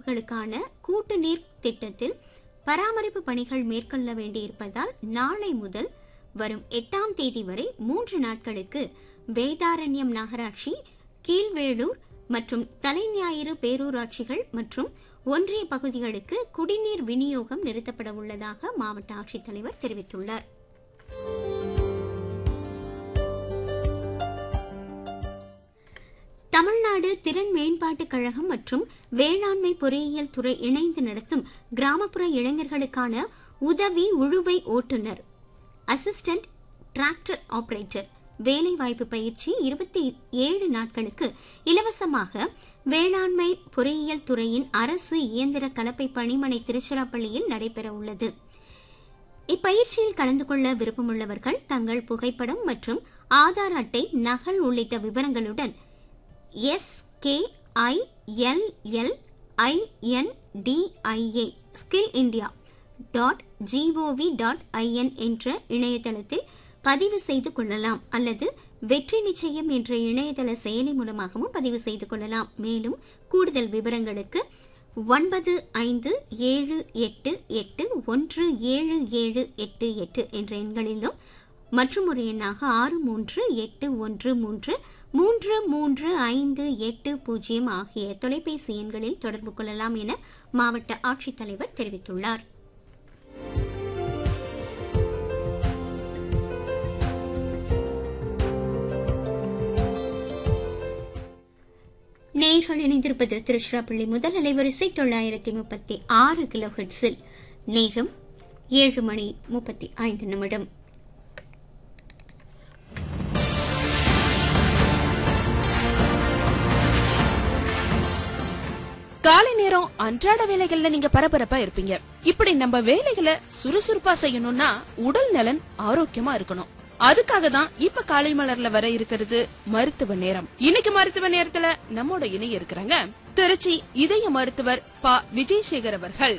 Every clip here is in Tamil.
குடியிருப்புகளுக்கான கூட்டு நீர் திட்டத்தில் பராமரிப்பு பணிகள் மேற்கொள்ள வேண்டியிருப்பதால் நாளை முதல் வரும் எட்டாம் தேதி வரை மூன்று நாட்களுக்கு வேதாரண்யம் நகராட்சி கீழ்வேளூர் மற்றும் தலைஞாயிறு பேரூராட்சிகள் மற்றும் ஒன்றிய பகுதிகளுக்கு குடிநீர் விநியோகம் நிறுத்தப்பட உள்ளதாக மாவட்ட ஆட்சித்தலைவர் தெரிவித்துள்ளார் தமிழ்நாடு திறன் மேம்பாட்டுக் கழகம் மற்றும் வேளாண்மை பொறியியல் துறை இணைந்து நடத்தும் கிராமப்புற இளைஞர்களுக்கான உதவி உழுவை ஓட்டுநர் அசிஸ்டன்ட் டிராக்டர் ஆபரேட்டர் வேலைவாய்ப்பு பயிற்சி இருபத்தி ஏழு நாட்களுக்கு இலவசமாக வேளாண்மை பொறியியல் துறையின் அரசு இயந்திர கலப்பை பணிமனை திருச்சிராப்பள்ளியில் நடைபெற உள்ளது இப்பயிற்சியில் கலந்து கொள்ள விருப்பமுள்ளவர்கள் தங்கள் புகைப்படம் மற்றும் ஆதார் அட்டை நகல் உள்ளிட்ட விவரங்களுடன் S K I L L I N D I A skill India dot G O V dot I N என்ற இணையதளத்தில் பதிவு செய்து கொள்ளலாம் அல்லது வெற்றி நிச்சயம் என்ற இணையதள செயலி மூலமாகவும் பதிவு செய்து கொள்ளலாம் மேலும் கூடுதல் விவரங்களுக்கு ஒன்பது ஐந்து ஏழு எட்டு எட்டு ஒன்று ஏழு ஏழு எட்டு எட்டு என்ற எண்களிலும் மற்றும் ஒரு எண்ணாக ஆறு மூன்று எட்டு ஒன்று மூன்று மூன்று மூன்று ஐந்து எட்டு பூஜ்ஜியம் ஆகிய தொலைபேசி எண்களில் தொடர்பு கொள்ளலாம் என மாவட்ட ஆட்சித்தலைவர் தெரிவித்துள்ளார் நேர்கள் இணைந்திருப்பது திருச்சிராப்பள்ளி முதல் அலைவரிசை தொள்ளாயிரத்தி முப்பத்தி ஆறு கிலோ ஹெட்ஸில் நேரம் ஏழு மணி முப்பத்தி ஐந்து நிமிடம் காலை நேரம் அன்றாட வேலைகள்ல நீங்க பரபரப்பா இருப்பீங்க இப்படி நம்ம வேலைகளை சுறுசுறுப்பா செய்யணும்னா உடல் நலன் ஆரோக்கியமா இருக்கணும் அதுக்காக தான் இப்ப காலை மலர்ல வர இருக்கிறது மருத்துவ நேரம் இன்னைக்கு மருத்துவ நேரத்துல நம்மோட இணைய இருக்கிறாங்க திருச்சி இதய மருத்துவர் ப விஜயசேகர் அவர்கள்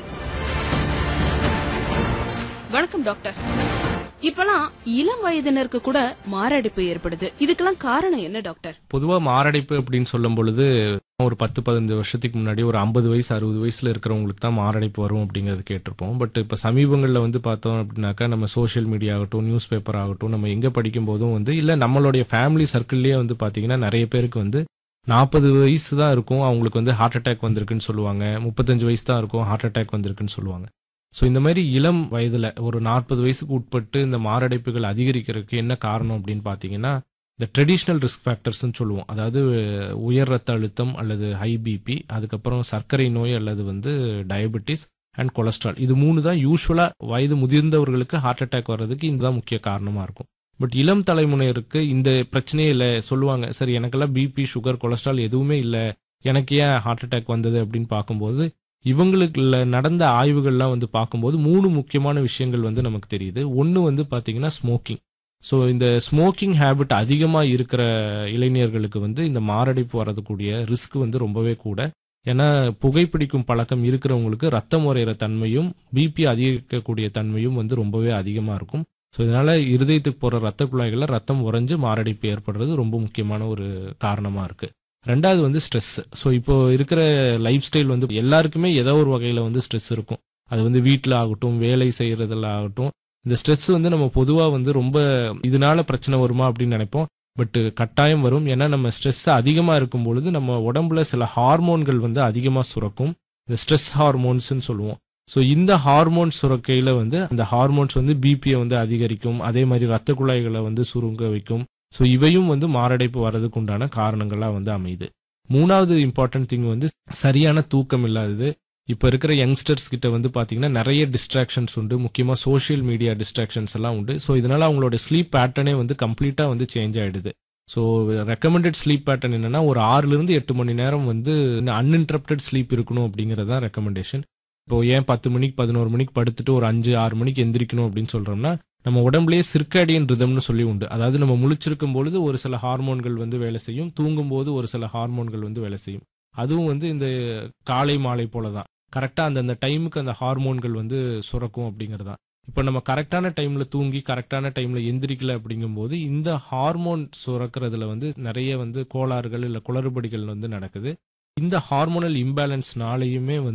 வணக்கம் டாக்டர் இப்பெல்லாம் இளம் வயதினருக்கு கூட மாரடைப்பு ஏற்படுது இதுக்கெல்லாம் காரணம் என்ன டாக்டர் பொதுவா மாரடைப்பு அப்படின்னு சொல்லும் பொழுது ஒரு பத்து பதினஞ்சு வருஷத்துக்கு முன்னாடி ஒரு ஐம்பது வயசு அறுபது வயசுல இருக்கிறவங்களுக்கு தான் மாரடைப்பு வரும் அப்படிங்கறது கேட்டிருப்போம் பட் இப்ப சமீபங்களில் வந்து பார்த்தோம் அப்படின்னாக்கா நம்ம சோஷியல் மீடியா ஆகட்டும் நியூஸ் பேப்பர் ஆகட்டும் நம்ம எங்க படிக்கும் போதும் வந்து இல்ல நம்மளுடைய ஃபேமிலி சர்க்கிள்லயே வந்து பாத்தீங்கன்னா நிறைய பேருக்கு வந்து நாற்பது வயசு தான் இருக்கும் அவங்களுக்கு வந்து ஹார்ட் அட்டாக் வந்திருக்குன்னு சொல்லுவாங்க முப்பத்தஞ்சு வயசு தான் இருக்கும் ஹார்ட் அட்டாக் வந்திருக்குன்னு சொல்லுவாங்க ஸோ இந்த மாதிரி இளம் வயதுல ஒரு நாற்பது வயசுக்கு உட்பட்டு இந்த மாரடைப்புகள் அதிகரிக்கிறதுக்கு என்ன காரணம் அப்படின்னு பார்த்தீங்கன்னா இந்த ட்ரெடிஷ்னல் ரிஸ்க் ஃபேக்டர்ஸ்னு சொல்லுவோம் அதாவது உயர் ரத்த அழுத்தம் அல்லது ஹை பிபி அதுக்கப்புறம் சர்க்கரை நோய் அல்லது வந்து டயபெட்டிஸ் அண்ட் கொலஸ்ட்ரால் இது மூணு தான் யூஸ்வலா வயது முதிர்ந்தவர்களுக்கு ஹார்ட் அட்டாக் வர்றதுக்கு இதுதான் முக்கிய காரணமா இருக்கும் பட் இளம் தலைமுறையினருக்கு இந்த பிரச்சனையே இல்லை சொல்லுவாங்க சரி எனக்கெல்லாம் பிபி சுகர் கொலஸ்ட்ரால் எதுவுமே இல்லை எனக்கு ஏன் ஹார்ட் அட்டாக் வந்தது அப்படின்னு பார்க்கும்போது இவங்களுக்கு நடந்த ஆய்வுகள்லாம் வந்து பார்க்கும்போது மூணு முக்கியமான விஷயங்கள் வந்து நமக்கு தெரியுது ஒன்று வந்து பார்த்தீங்கன்னா ஸ்மோக்கிங் ஸோ இந்த ஸ்மோக்கிங் ஹேபிட் அதிகமாக இருக்கிற இளைஞர்களுக்கு வந்து இந்த மாரடைப்பு வரதுக்கூடிய ரிஸ்க் வந்து ரொம்பவே கூட ஏன்னா புகைப்பிடிக்கும் பழக்கம் இருக்கிறவங்களுக்கு ரத்தம் உரையிற தன்மையும் பிபி அதிகரிக்கக்கூடிய தன்மையும் வந்து ரொம்பவே அதிகமாக இருக்கும் ஸோ இதனால இருதயத்துக்கு போகிற ரத்த குழாய்களில் ரத்தம் உறைஞ்சு மாரடைப்பு ஏற்படுறது ரொம்ப முக்கியமான ஒரு காரணமாக இருக்கு ரெண்டாவது வந்து ஸ்ட்ரெஸ் ஸோ இப்போ இருக்கிற லைஃப் ஸ்டைல் வந்து எல்லாருக்குமே ஏதோ ஒரு வகையில் வந்து ஸ்ட்ரெஸ் இருக்கும் அது வந்து வீட்டில் ஆகட்டும் வேலை செய்யறதுல ஆகட்டும் இந்த ஸ்ட்ரெஸ் வந்து நம்ம பொதுவாக வந்து ரொம்ப இதனால பிரச்சனை வருமா அப்படின்னு நினைப்போம் பட் கட்டாயம் வரும் ஏன்னா நம்ம ஸ்ட்ரெஸ் அதிகமாக இருக்கும் பொழுது நம்ம உடம்புல சில ஹார்மோன்கள் வந்து அதிகமாக சுரக்கும் இந்த ஸ்ட்ரெஸ் ஹார்மோன்ஸ்னு சொல்லுவோம் ஸோ இந்த ஹார்மோன் சுரக்கையில் வந்து அந்த ஹார்மோன்ஸ் வந்து பிபியை வந்து அதிகரிக்கும் அதே மாதிரி ரத்த குழாய்களை வந்து சுருங்க வைக்கும் ஸோ இவையும் வந்து மாரடைப்பு வர்றதுக்கு உண்டான காரணங்களாக வந்து அமையுது மூணாவது இம்பார்ட்டன்ட் திங் வந்து சரியான தூக்கம் இல்லாதது இப்போ இருக்கிற யங்ஸ்டர்ஸ் கிட்ட வந்து பார்த்தீங்கன்னா நிறைய டிஸ்ட்ராக்ஷன்ஸ் உண்டு முக்கியமாக சோஷியல் மீடியா டிஸ்ட்ராக்ஷன்ஸ் எல்லாம் உண்டு ஸோ இதனால அவங்களோட ஸ்லீப் பேட்டர்னே வந்து கம்ப்ளீட்டாக வந்து சேஞ்ச் ஆயிடுது ஸோ ரெக்கமெண்டட் ஸ்லீப் பேட்டர்ன் என்னன்னா ஒரு ஆறுலேருந்து எட்டு மணி நேரம் வந்து அன்இன்டரப்டட் ஸ்லீப் இருக்கணும் அப்படிங்கிறது தான் ரெக்கமெண்டேஷன் இப்போ ஏன் பத்து மணிக்கு பதினோரு மணிக்கு படுத்துட்டு ஒரு அஞ்சு ஆறு மணிக்கு எந்திரிக்கணும் அப்படின்னு சொல்றோம்னா நம்ம உடம்புலயே சிற்காடியன் ரிதம்னு சொல்லி உண்டு அதாவது நம்ம முழிச்சிருக்கும் பொழுது ஒரு சில ஹார்மோன்கள் வந்து வேலை செய்யும் தூங்கும் போது ஒரு சில ஹார்மோன்கள் வந்து வேலை செய்யும் அதுவும் வந்து இந்த காலை மாலை போல தான் கரெக்டா அந்தந்த டைமுக்கு அந்த ஹார்மோன்கள் வந்து சுரக்கும் அப்படிங்கிறது தான் இப்போ நம்ம கரெக்டான டைம்ல தூங்கி கரெக்டான டைம்ல எந்திரிக்கல அப்படிங்கும்போது இந்த ஹார்மோன் சுரக்கிறதுல வந்து நிறைய வந்து கோளாறுகள் இல்ல குளறுபடிகள் வந்து நடக்குது இந்த ஹார்மோனல் இம்பேலன்ஸ்னாலையுமே வந்து